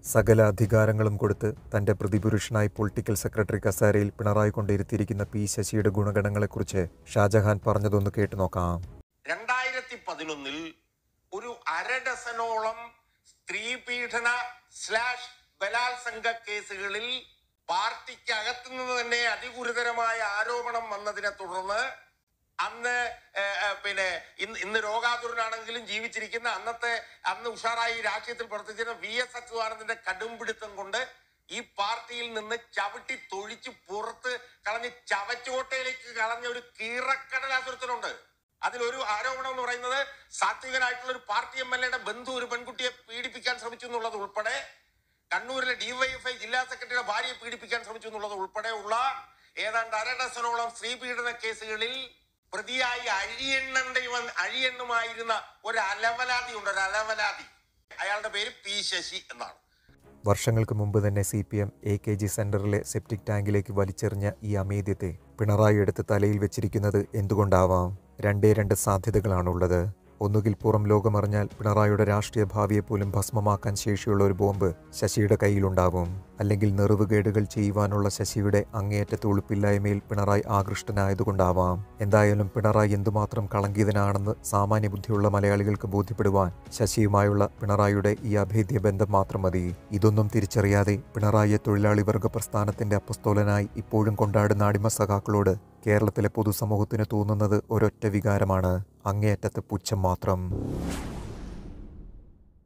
സകല അധികാരങ്ങളും കൊടുത്ത് തന്റെ പ്രതിപുരുഷനായി പൊളിറ്റിക്കൽ സെക്രട്ടറി കസാരയിൽ പിണറായി കൊണ്ടിരുത്തിയിരിക്കുന്ന പി ശശിയുടെ ഗുണഗണങ്ങളെക്കുറിച്ച് ഷാജഹാൻ പറഞ്ഞതൊന്ന് കേട്ടു നോക്കാം രണ്ടായിരത്തി പതിനൊന്നിൽ ഒരു അര ഡസനോളം സ്ത്രീ പീഡന സ്ലാഷ് ബലാത്സംഗ കേസുകളിൽ പാർട്ടിക്ക് അകത്തുനിന്ന് തന്നെ അതിഗുരുതരമായ ആരോപണം വന്നതിനെ തുടർന്ന് അന്ന് ഏഹ്, ഏഹ്, പിന്നെ ഇന്ന് ഇന്ന് രോഗാതുരനാണെങ്കിലും ജീവിച്ചിരിക്കുന്ന അന്നത്തെ അന്ന് ഉഷാറായി രാഷ്ട്രീയത്തിൽ പ്രവർത്തിച്ചിരുന്ന വി എസ് അച്യുതാനന്ദന്റെ കടുംപിടുത്തം കൊണ്ട് ഈ പാർട്ടിയിൽ നിന്ന് ചവിട്ടി തൊഴിച്ച് പുറത്ത് കളഞ്ഞ് ചവറ്റുകോട്ടയിലേക്ക് കളഞ്ഞ ഒരു കീറക്കടലാസുരത്തിനുണ്ട് അതിലൊരു ആരോപണം എന്ന് പറയുന്നത് സാത്വികനായിട്ടുള്ള ഒരു പാർട്ടി എം എൽ എയുടെ ബന്ധു ഒരു പെൺകുട്ടിയെ പീഡിപ്പിക്കാൻ ശ്രമിച്ചു എന്നുള്ളത് ഉൾപ്പെടെ കണ്ണൂരിലെ ഡിവൈഎഫ്ഐ ജില്ലാ സെക്രട്ടറിയുടെ ഭാര്യയെ പീഡിപ്പിക്കാൻ ശ്രമിച്ചു എന്നുള്ളത് ഉൾപ്പെടെയുള്ള ഏതാണ്ട് അര ഡസനോളം സ്ത്രീ പീഡന കേസുകളിൽ പ്രതിയായി അഴിയെണ്ണണ്ട അഴിയെണ്ണുമായിരുന്ന ഒരു അലവലാതി ഉണ്ട് ഒരു അലവലാതി അയാളുടെ പേര് പി ശശി എന്നാണ് വർഷങ്ങൾക്ക് മുമ്പ് തന്നെ C P M A K G സെന്ററിലെ സെപ്റ്റിക് ടാങ്കിലേക്ക് വലിച്ചെറിഞ്ഞ ഈ അമേദ്യത്തെ പിണറായി എടുത്ത് തലയിൽ വെച്ചിരിക്കുന്നത് എന്തുകൊണ്ടാവാം രണ്ടേ രണ്ട് സാധ്യതകളാണുള്ളത് ഒന്നുകിൽ പുറം ലോകമറിഞ്ഞാൽ പിണറായിയുടെ രാഷ്ട്രീയ ഭാവിയെ പോലും ഭസ്മമാക്കാൻ ശേഷിയുള്ള ഒരു ബോംബ് ശശിയുടെ കയ്യിലുണ്ടാവും അല്ലെങ്കിൽ നെറിവുകേടുകൾ ചെയ്യുവാനുള്ള ശശിയുടെ അങ്ങേയറ്റത്തെ ഉളുപ്പില്ലായ്മയിൽ പിണറായി ആകൃഷ്ടനായതുകൊണ്ടാവാം എന്തായാലും പിണറായി എന്തുമാത്രം കളങ്കിതനാണെന്ന് സാമാന്യ ബുദ്ധിയുള്ള മലയാളികൾക്ക് ബോധ്യപ്പെടുവാൻ ശശിയുമായുള്ള പിണറായിയുടെ ഈ അഭേദ്യ ബന്ധം മാത്രം മതി ഇതൊന്നും തിരിച്ചറിയാതെ പിണറായിയെ തൊഴിലാളി വർഗ പ്രസ്ഥാനത്തിന്റെ അപ്പസ്തോലനായി ഇപ്പോഴും കൊണ്ടാടുന്ന അടിമ സഖാക്കളോട് കേരളത്തിലെ പൊതുസമൂഹത്തിന് തോന്നുന്നത് ഒരൊറ്റ വികാരമാണ് അങ്ങേയറ്റത്തെ പുച്ഛം മാത്രം